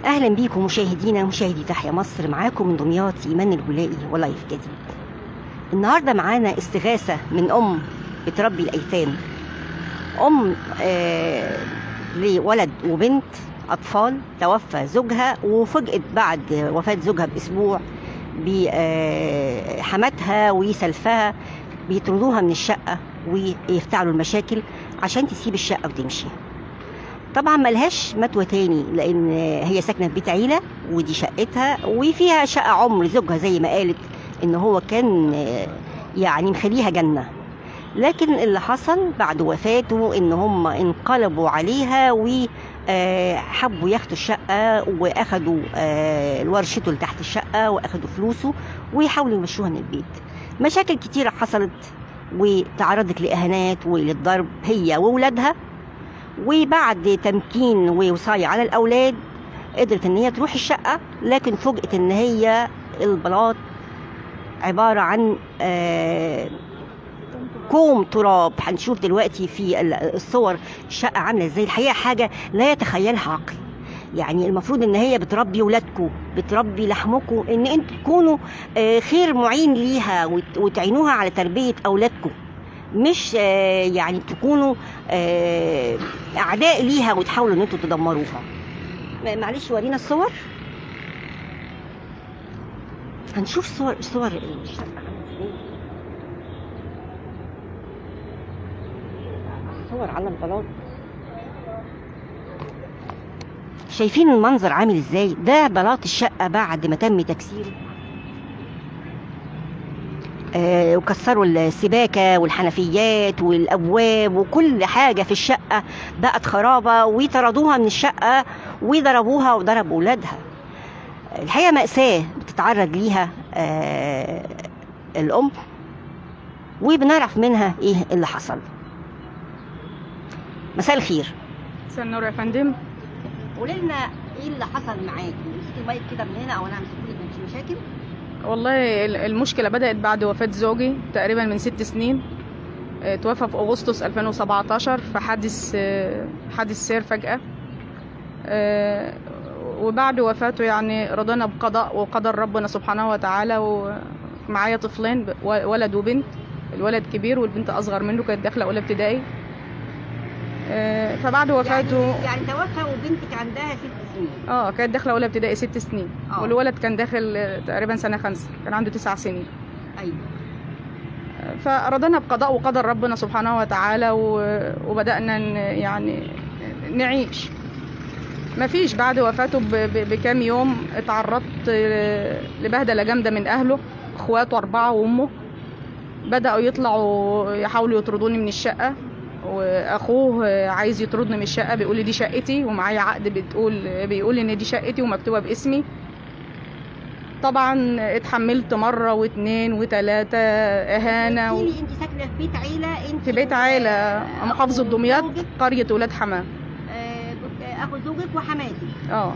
اهلا بيكم مشاهدينا مشاهدي تحيا مصر معاكم من دمياط ايمان الولائي ولايف جديد النهارده معانا استغاثه من ام بتربي الايتام ام آه لولد وبنت اطفال توفى زوجها وفجأت بعد وفاه زوجها باسبوع بحماتها وسلفها بيطردوها من الشقه ويفتعلوا المشاكل عشان تسيب الشقه وتمشي طبعا ملهاش متوى تاني لان هي ساكنه في بيت عيله ودي شقتها وفيها شقه عمر زوجها زي ما قالت ان هو كان يعني مخليها جنه لكن اللي حصل بعد وفاته ان هم انقلبوا عليها وحبوا ياخدوا الشقه واخدوا ورشته اللي تحت الشقه واخدوا فلوسه ويحاولوا يمشوها من البيت مشاكل كتيره حصلت وتعرضت لاهانات وللضرب هي واولادها وبعد تمكين ووصاية على الأولاد قدرت إن هي تروح الشقة لكن فوجئت إن هي البلاط عبارة عن آه كوم تراب هنشوف دلوقتي في الصور الشقة عاملة ازاي الحقيقة حاجة لا يتخيلها عقل يعني المفروض ان هي بتربي ولادكم بتربي لحمكم ان انتوا تكونوا آه خير معين ليها وتعينوها على تربية اولادكم مش يعني تكونوا اعداء ليها وتحاولوا ان انتوا تدمروها معلش ورينا الصور هنشوف صور صور صور على البلاط شايفين المنظر عامل ازاي ده بلاط الشقه بعد ما تم تكسيره آه وكسروا السباكه والحنفيات والابواب وكل حاجه في الشقه بقت خرابه وطردوها من الشقه وضربوها وضربوا اولادها الحقيقه ماساه بتتعرض ليها آه الام وبنعرف منها ايه اللي حصل مساء الخير مساء النور يا فندم قولي لنا ايه اللي حصل معاكي امسكي المايك كده من هنا او انا امسك لك مش مشاكل والله المشكلة بدأت بعد وفاة زوجي تقريبا من ست سنين توفى في أغسطس 2017 في حادث حادث سير فجأة وبعد وفاته يعني رضينا بقضاء وقدر ربنا سبحانه وتعالى ومعايا طفلين ولد وبنت الولد كبير والبنت أصغر منه كانت داخلة أولى ابتدائي فبعد وفاته يعني, يعني توفى وبنتك عندها ست سنين اه كانت داخله اولى ابتدائي ست سنين أوه. والولد كان داخل تقريبا سنه خمسه كان عنده تسع سنين ايوه فرضينا بقضاء وقدر ربنا سبحانه وتعالى وبدانا يعني نعيش ما فيش بعد وفاته بكام يوم اتعرضت لبهدله جامده من اهله اخواته اربعه وامه بداوا يطلعوا يحاولوا يطردوني من الشقه واخوه عايز يطردني من الشقه بيقول لي دي شقتي ومعايا عقد بتقول بيقول ان دي شقتي ومكتوبه باسمي طبعا اتحملت مره واثنين وثلاثه اهانه و... انت ساكنه في بيت عيله انت في بيت عيله محافظه دمياط قريه ولاد حماه آه اخو زوجك وحماتي اه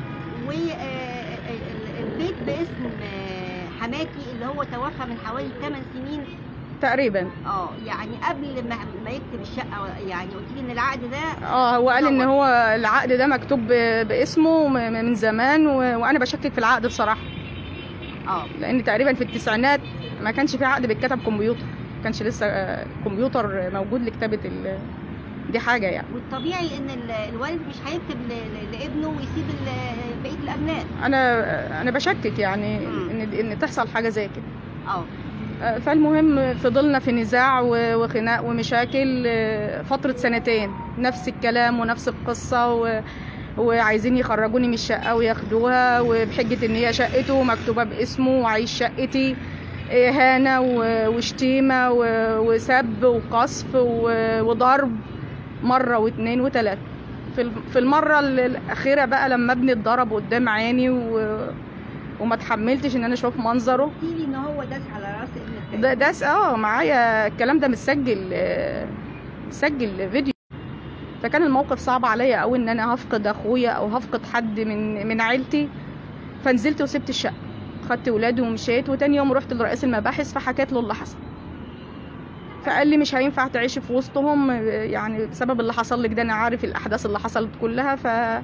والبيت باسم حماتي اللي هو توفى من حوالي 8 سنين تقريبا اه يعني قبل ما ما يكتب الشقه يعني قلت لي ان العقد ده اه هو قال ان هو العقد ده مكتوب باسمه من زمان وانا بشكك في العقد بصراحه اه لان تقريبا في التسعينات ما كانش في عقد بيتكتب كمبيوتر ما كانش لسه كمبيوتر موجود لكتابه ال... دي حاجه يعني والطبيعي ان الوالد مش هيكتب لابنه ويسيب بقيه الابناء انا انا بشكك يعني م. ان ان تحصل حاجه زي كده اه فالمهم فضلنا في نزاع وخناق ومشاكل فترة سنتين نفس الكلام ونفس القصة و... وعايزين يخرجوني من الشقة وياخدوها وبحجة ان هي شقته مكتوبة باسمه وعايش شقتي إهانة وشتيمة وسب وقصف وضرب مرة واثنين وثلاثة في المرة الأخيرة بقى لما ابني اتضرب قدام عيني و... وما تحملتش ان انا اشوف منظره قلتي لي ان هو داس على راس ابنك ده داس اه معايا الكلام ده متسجل آه مسجل فيديو فكان الموقف صعب عليا قوي ان انا هفقد اخويا او هفقد حد من من عيلتي فنزلت وسبت الشقه خدت ولادي ومشيت وتاني يوم رحت لرئيس المباحث فحكيت له اللي حصل فقال لي مش هينفع تعيشي في وسطهم يعني بسبب اللي حصل لك ده انا عارف الاحداث اللي حصلت كلها ف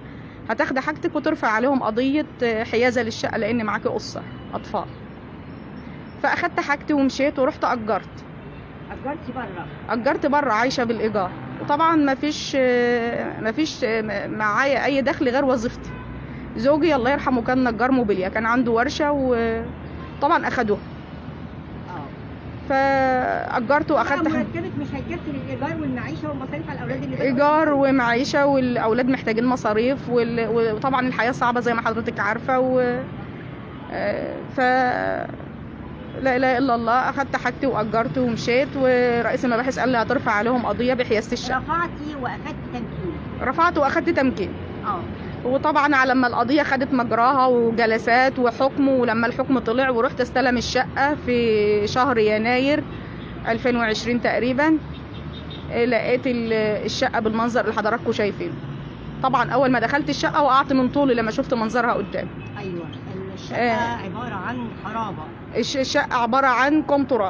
هتاخدي حاجتك وترفع عليهم قضيه آه، حيازه للشقه لان معاكي اسره اطفال فاخدت حاجتي ومشيت ورحت اجرت اجرتي بره اجرت بره عايشه بالايجار وطبعا ما فيش ما فيش معايا اي دخل غير وظيفتي زوجي الله يرحمه كان نجار موبيليا كان عنده ورشه وطبعا اخدوها اه فاجرت واخدت حاجة. مرتبك مش هيكفي للايجار والمعيشه والمصاريف على الاولاد اللي ايجار ومعيشه والاولاد محتاجين مصاريف وال- وطبعا الحياه صعبه زي ما حضرتك عارفه و آه، ف لا اله الا الله اخدت حاجتي واجرت ومشيت ورئيس المباحث قال لي هترفع عليهم قضيه بحيازه الشقه رفعتي واخدتي تمكين رفعت واخدت تمكين اه وطبعا على لما القضيه خدت مجراها وجلسات وحكم ولما الحكم طلع ورحت استلم الشقه في شهر يناير 2020 تقريبا آه، لقيت ال- الشقه بالمنظر اللي حضراتكم شايفينه طبعا اول ما دخلت الشقه وقعت من طولي لما شفت منظرها قدامي ايوه الشقه آه. عباره عن خرابه الش- الشقه عباره عن كوم تراب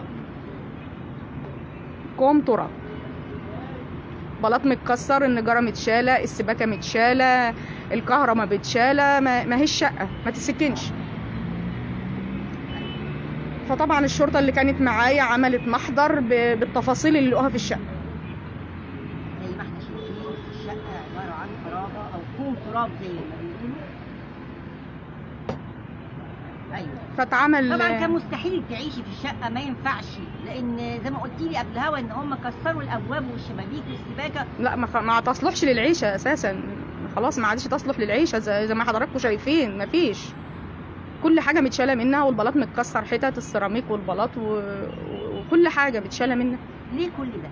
كوم تراب بلاط متكسر النجاره متشاله السباكه متشاله الكهرباء متشاله ما, ما هيش شقه ما تسكنش فطبعا الشرطه اللي كانت معايا عملت محضر ب- بالتفاصيل اللي لقوها في الشقه زي ما احنا شايفين الشقه عباره عن خرابه او كوم تراب زي ما بيقولوا ايوه فاتعمل طبعا كان مستحيل تعيشي في الشقه ما ينفعش لان زي ما قلتي لي قبل الهوا ان هم كسروا الابواب والشبابيك والسباكه لا ما, خ- ما تصلحش للعيشه اساسا خلاص ما عادش تصلح للعيشه زي, زي ما حضراتكم شايفين ما فيش كل حاجه متشاله منها والبلاط متكسر حتت السيراميك والبلاط و... وكل حاجه متشاله منها ليه كل ده؟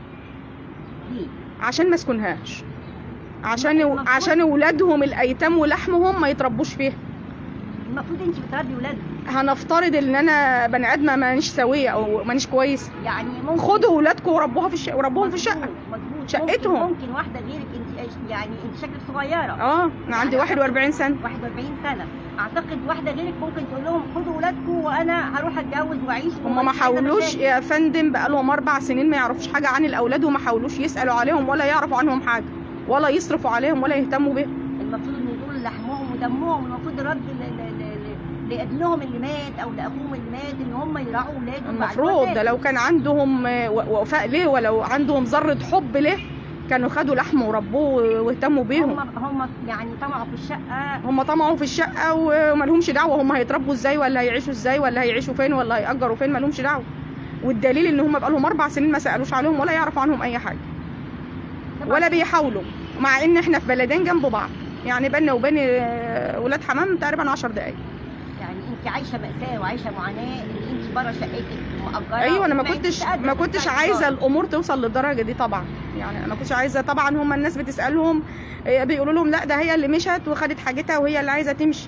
ليه؟ عشان ما اسكنهاش عشان المفروض- عشان اولادهم الايتام ولحمهم ما يتربوش فيها المفروض انت بتربي ولادك هنفترض ان انا بني ادمه مانيش سويه او مانيش كويس يعني ممكن خدوا ولادكم وربوها في الشقه وربوهم في الشقه مظبوط شقتهم. ممكن, ممكن واحده غيرك انت يعني انت شكلك صغيره اه انا عندي 41 سنه 41 سنه اعتقد واحده غيرك ممكن تقول لهم خدوا ولادكم وانا هروح اتجوز واعيش هم ما ومش عايزة حاولوش مشاكل. يا فندم بقالهم اربع سنين ما يعرفوش حاجه عن الاولاد وما حاولوش يسالوا عليهم ولا يعرفوا عنهم حاجه ولا يصرفوا عليهم ولا يهتموا بهم المفروض ان دول لحمهم ودمهم المفروض رد ل- ل- ل- ل- لابنهم اللي مات او لاخوهم اللي مات ان هم يراعوا ولادهم بعد المفروض ده وفاته. لو كان عندهم آه، و- وفاء ليه ولو عندهم ذره حب ليه كانوا خدوا لحم وربوه واهتموا بيهم هم هم يعني طمعوا في الشقه هم طمعوا في الشقه ومالهمش دعوه هم هيتربوا ازاي ولا هيعيشوا ازاي ولا هيعيشوا فين ولا هيأجروا فين مالهمش دعوه والدليل ان هم بقالهم اربع سنين ما سالوش عليهم ولا يعرفوا عنهم اي حاجه طبعاً ولا بيحاولوا مع ان احنا في بلدين جنب بعض يعني بيننا وبين آه، ولاد حمام تقريبا 10 دقايق يعني انت عايشه ماساه وعايشه معاناه ان انت بره شقتك مأجره ايوه انا ما انتش كنتش قادرة ما كنتش تدفعي عايزه إيجار. الامور توصل للدرجه دي طبعا يعني انا ما كنتش عايزه طبعا هم الناس بتسالهم آه، بيقولوا لهم لا ده هي اللي مشت وخدت حاجتها وهي اللي عايزه تمشي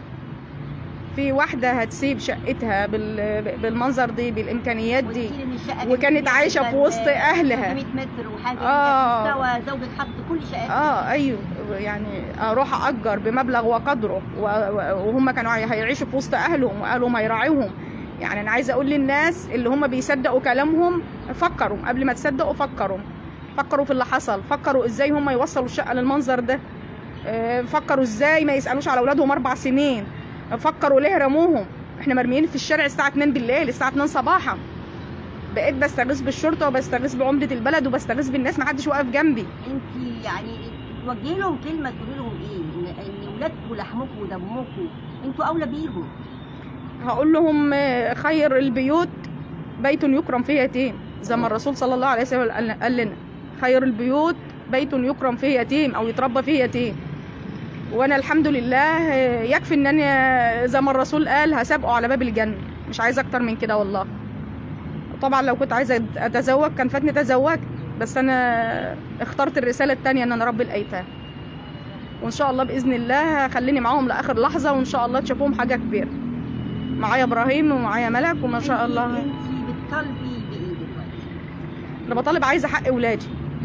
في واحده هتسيب شقتها بال- بالمنظر دي بالامكانيات دي وقلتيلي إن الشقة وكانت كانت عايشه في كان وسط اهلها 300 متر وحاجه آه. آه. مستوى زوجة حط كل شقات اه ايوه يعني اروح اجر بمبلغ وقدره و- و- وهم كانوا هي- هيعيشوا في وسط اهلهم واهلهم هيراعيهم يعني انا عايزه اقول للناس اللي هم بيصدقوا كلامهم فكروا قبل ما تصدقوا فكروا فكروا في اللي حصل فكروا ازاي هم يوصلوا الشقه للمنظر ده آه، فكروا ازاي ما يسالوش على اولادهم اربع سنين فكروا ليه رموهم احنا مرميين في الشارع الساعه 2 بالليل الساعه 2 صباحا بقيت بستغيث بالشرطه وبستغيث بعمده البلد وبستغيث بالناس ما حدش واقف جنبي انت يعني توجهي لهم كلمه تقولي لهم ايه ان ان ولادكم لحمكم ودمكم انتوا اولى بيهم هقول لهم آه، خير البيوت بيت يكرم فيه يتيم زي ما الرسول صلى الله عليه وسلم قال قال لنا خير البيوت بيت يكرم فيه يتيم او يتربى فيه يتيم وانا الحمد لله آه، يكفي ان انا زي ما الرسول قال هسابقه على باب الجنه مش عايزه اكتر من كده والله طبعا لو كنت عايزه اتزوج كان فاتني تزوجت بس انا اخترت الرساله الثانيه ان انا اربي الايتام وان شاء الله باذن الله هخليني معاهم لاخر لحظه وان شاء الله تشوفوهم حاجه كبيره معايا ابراهيم ومعايا ملك وما شاء الله انت بتطالبي بايه دلوقتي انا بطالب عايزه حق اولادي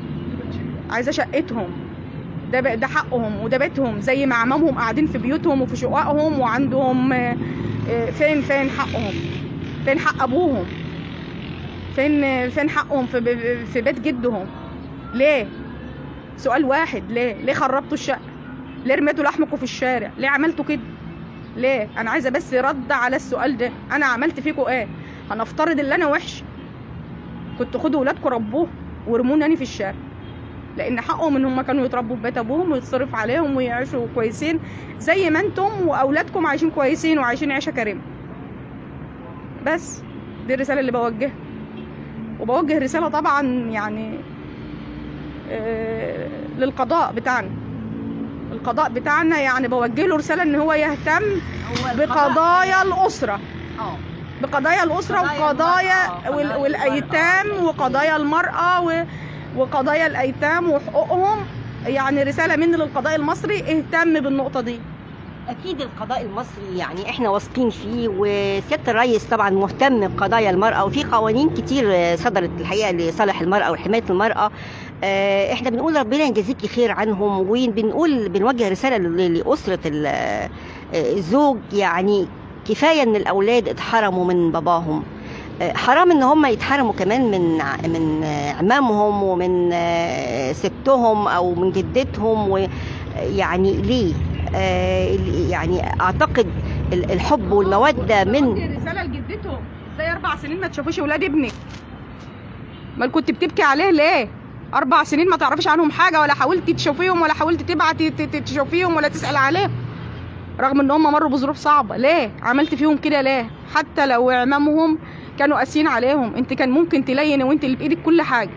عايزه شقتهم ده ب- ده حقهم وده بيتهم زي ما عمامهم قاعدين في بيوتهم وفي شققهم وعندهم آه، آه، فين فين حقهم فين حق ابوهم فين آه، فين حقهم في ب- في بيت جدهم ليه سؤال واحد ليه ليه خربتوا الشقه ليه رميتوا لحمكم في الشارع ليه عملتوا كده ليه انا عايزه بس رد على السؤال ده انا عملت فيكم ايه هنفترض ان انا وحش كنت خدوا ولادكم ربوه ورموني أنا في الشارع لان حقهم ان هم كانوا يتربوا في بيت ابوهم ويتصرف عليهم ويعيشوا كويسين زي ما انتم واولادكم عايشين كويسين وعايشين عيشه كريمه بس دي الرساله اللي بوجهها وبوجه رساله طبعا يعني آه، للقضاء بتاعنا القضاء بتاعنا يعني بوجه له رساله ان هو يهتم بقضايا الاسره اه بقضايا الاسره قضايا وقضايا المرأة، وال- قضايا والايتام المرأة. وقضايا المراه و- وقضايا الايتام وحقوقهم يعني رساله مني للقضاء المصري اهتم بالنقطه دي اكيد القضاء المصري يعني احنا واثقين فيه وسياده الرئيس طبعا مهتم بقضايا المراه وفي قوانين كتير آه، صدرت الحقيقه لصالح المراه وحمايه المراه آه، احنا بنقول ربنا يجازيكي خير عنهم وبنقول بنوجه رساله ل- لاسره ال- آه، الزوج يعني كفايه ان الاولاد اتحرموا من باباهم آه، حرام ان هم يتحرموا كمان من ع- من آه، عمامهم ومن آه، ستهم او من جدتهم ويعني ليه آه، يعني اعتقد ال- الحب والموده من بوجه رساله لجدتهم ازاي اربع سنين ما تشوفوش ولاد ابنك ما كنت بتبكي عليه ليه اربع سنين ما تعرفيش عنهم حاجه ولا حاولتي تشوفيهم ولا حاولتي تبعتي ت- ت- تشوفيهم ولا تسال عليهم رغم ان هم مروا بظروف صعبه ليه عملت فيهم كده ليه حتى لو عمامهم كانوا قاسيين عليهم انت كان ممكن تليني وانت اللي بايدك كل حاجه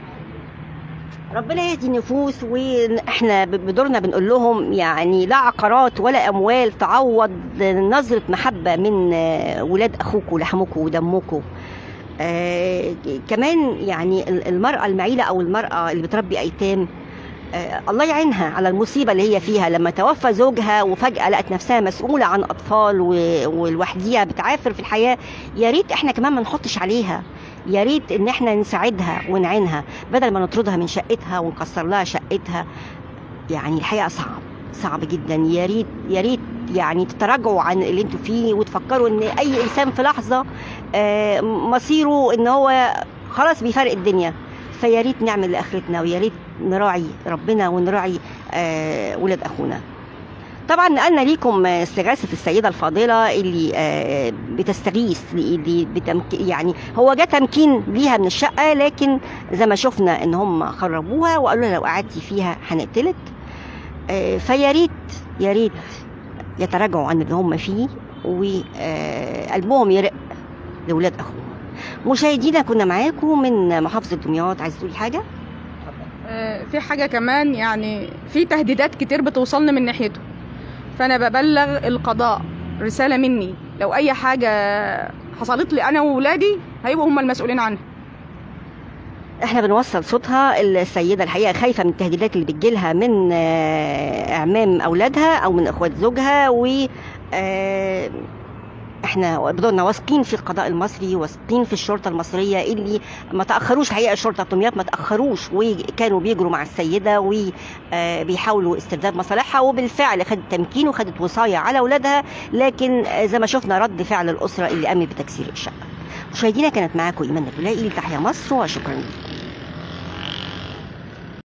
ربنا يهدي النفوس واحنا ب- بدورنا بنقول لهم يعني لا عقارات ولا اموال تعوض نظره محبه من آه، ولاد اخوكم ولحمكم ودمكم آه كمان يعني ال- المراه المعيله او المراه اللي بتربي ايتام آه الله يعينها على المصيبه اللي هي فيها لما توفى زوجها وفجاه لقت نفسها مسؤوله عن اطفال و- والوحديه بتعافر في الحياه يا ريت احنا كمان ما نحطش عليها يا ريت ان احنا نساعدها ونعينها بدل ما نطردها من شقتها ونكسر لها شقتها يعني الحقيقه صعب صعب جدا يا ريت يا ريت يعني تتراجعوا عن اللي انتوا فيه وتفكروا ان اي انسان في لحظه آه، مصيره ان هو خلاص بيفرق الدنيا فيا ريت نعمل لاخرتنا ويا ريت نراعي ربنا ونراعي آه، ولاد اخونا طبعا نقلنا ليكم استغاثه السيده الفاضله اللي آه، بتستغيث اللي بتمك... يعني هو جه تمكين ليها من الشقه لكن زي ما شفنا ان هم خربوها وقالوا لها لو قعدتي فيها هنقتلك آه، فيا ريت يا ريت يتراجعوا عن اللي هم فيه وقلبهم يرق لاولاد اخوهم مشاهدينا كنا معاكم من محافظه دمياط عايز تقولي حاجه آه، في حاجة كمان يعني في تهديدات كتير بتوصلني من ناحيته فأنا ببلغ القضاء رسالة مني لو أي حاجة حصلت لي أنا وولادي هيبقوا هم المسؤولين عنها احنا بنوصل صوتها السيده الحقيقه خايفه من التهديدات اللي بتجيلها من آه، اعمام اولادها او من اخوات زوجها و آه، احنا بدورنا واثقين في القضاء المصري واثقين في الشرطه المصريه اللي ما تاخروش حقيقه الشرطه دمياط ما تاخروش وكانوا بيجروا مع السيده وبيحاولوا استرداد مصالحها وبالفعل خدت تمكين وخدت وصايه على اولادها لكن آه، زي ما شفنا رد فعل الاسره اللي قامت بتكسير الشقه مشاهدينا كانت معاكم ايمان الولاقي لتحيا مصر وشكرا لكم